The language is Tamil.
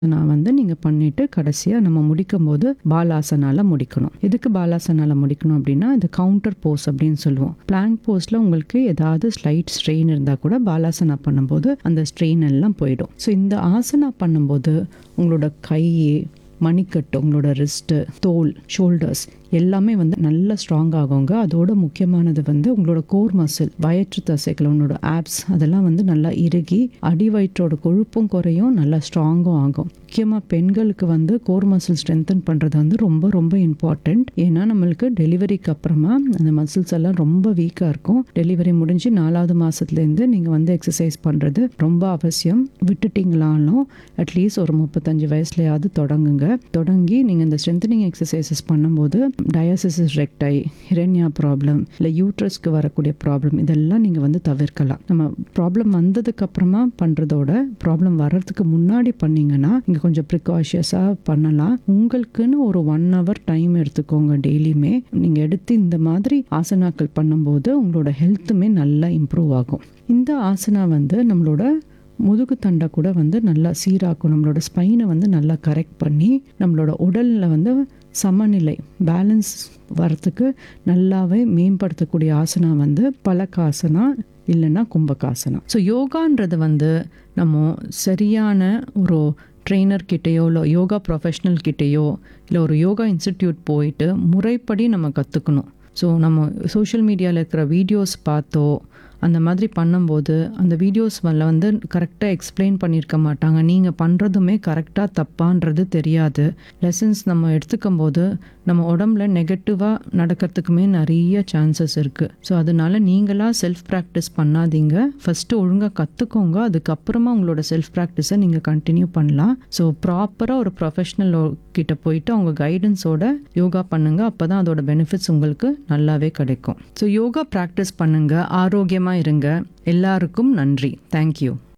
நான் வந்து நீங்கள் பண்ணிவிட்டு கடைசியாக நம்ம முடிக்கும்போது பாலாசனால முடிக்கணும் எதுக்கு பாலாசனால முடிக்கணும் அப்படின்னா இது கவுண்டர் போஸ் அப்படின்னு சொல்லுவோம் பிளாங்க் போஸில் உங்களுக்கு ஏதாவது ஸ்லைட் ஸ்ட்ரெயின் இருந்தால் கூட பாலாசனா பண்ணும்போது அந்த ஸ்ட்ரெயின் எல்லாம் போயிடும் ஸோ இந்த ஆசனா பண்ணும்போது உங்களோட கை மணிக்கட்டு உங்களோட ரிஸ்ட்டு தோல் ஷோல்டர்ஸ் எல்லாமே வந்து நல்லா ஸ்ட்ராங் ஆகுங்க அதோட முக்கியமானது வந்து உங்களோட கோர் மசில் வயிற்று தசைகள் உங்களோட ஆப்ஸ் அதெல்லாம் வந்து நல்லா இறுகி அடி வயிற்றோட கொழுப்பும் குறையும் நல்லா ஸ்ட்ராங்கும் ஆகும் முக்கியமாக பெண்களுக்கு வந்து கோர் மசில் ஸ்ட்ரென்தன் பண்ணுறது வந்து ரொம்ப ரொம்ப இம்பார்ட்டண்ட் ஏன்னா நம்மளுக்கு டெலிவரிக்கு அப்புறமா அந்த மசில்ஸ் எல்லாம் ரொம்ப வீக்காக இருக்கும் டெலிவரி முடிஞ்சு நாலாவது மாதத்துலேருந்து நீங்கள் வந்து எக்ஸசைஸ் பண்ணுறது ரொம்ப அவசியம் விட்டுட்டீங்களாலும் அட்லீஸ்ட் ஒரு முப்பத்தஞ்சு வயசுலையாவது தொடங்குங்க தொடங்கி நீங்கள் இந்த ஸ்ட்ரென்தனிங் எக்ஸசைசஸ் பண்ணும்போது டயாசிசிஸ் ரெக்டை ஹிரண்யா ப்ராப்ளம் இல்லை யூட்ரஸ்க்கு வரக்கூடிய ப்ராப்ளம் இதெல்லாம் நீங்கள் வந்து தவிர்க்கலாம் நம்ம ப்ராப்ளம் வந்ததுக்கு அப்புறமா பண்ணுறதோட ப்ராப்ளம் வர்றதுக்கு முன்னாடி பண்ணீங்கன்னா நீங்கள் கொஞ்சம் ப்ரிகாஷியஸாக பண்ணலாம் உங்களுக்குன்னு ஒரு ஒன் ஹவர் டைம் எடுத்துக்கோங்க டெய்லியுமே நீங்கள் எடுத்து இந்த மாதிரி ஆசனாக்கள் பண்ணும்போது உங்களோட ஹெல்த்துமே நல்லா இம்ப்ரூவ் ஆகும் இந்த ஆசனா வந்து நம்மளோட முதுகு தண்டை கூட வந்து நல்லா சீராக்கும் நம்மளோட ஸ்பைனை வந்து நல்லா கரெக்ட் பண்ணி நம்மளோட உடலில் வந்து சமநிலை பேலன்ஸ் வரத்துக்கு நல்லாவே மேம்படுத்தக்கூடிய ஆசனா வந்து பலகாசனா இல்லைன்னா கும்பகாசனா ஸோ யோகான்றது வந்து நம்ம சரியான ஒரு ட்ரெயினர் கிட்டேயோ இல்லை யோகா ப்ரொஃபஷ்னல் கிட்டேயோ இல்லை ஒரு யோகா இன்ஸ்டிடியூட் போயிட்டு முறைப்படி நம்ம கற்றுக்கணும் ஸோ நம்ம சோஷியல் மீடியாவில் இருக்கிற வீடியோஸ் பார்த்தோ அந்த மாதிரி பண்ணும்போது அந்த வீடியோஸ் மேலே வந்து கரெக்டாக எக்ஸ்பிளைன் பண்ணியிருக்க மாட்டாங்க நீங்கள் பண்ணுறதுமே கரெக்டாக தப்பான்றது தெரியாது லெசன்ஸ் நம்ம எடுத்துக்கும் போது நம்ம உடம்புல நெகட்டிவாக நடக்கிறதுக்குமே நிறைய சான்சஸ் இருக்குது ஸோ அதனால நீங்களாக செல்ஃப் ப்ராக்டிஸ் பண்ணாதீங்க ஃபஸ்ட்டு ஒழுங்காக கற்றுக்கோங்க அதுக்கப்புறமா உங்களோட செல்ஃப் ப்ராக்டிஸை நீங்கள் கண்டினியூ பண்ணலாம் ஸோ ப்ராப்பராக ஒரு ப்ரொஃபஷ்னல் கிட்ட போயிட்டு அவங்க கைடன்ஸோட யோகா பண்ணுங்கள் அப்போ தான் அதோட பெனிஃபிட்ஸ் உங்களுக்கு நல்லாவே கிடைக்கும் ஸோ யோகா ப்ராக்டிஸ் பண்ணுங்கள் ஆரோக்கியமாக இருங்க எல்லாருக்கும் நன்றி தேங்க்யூ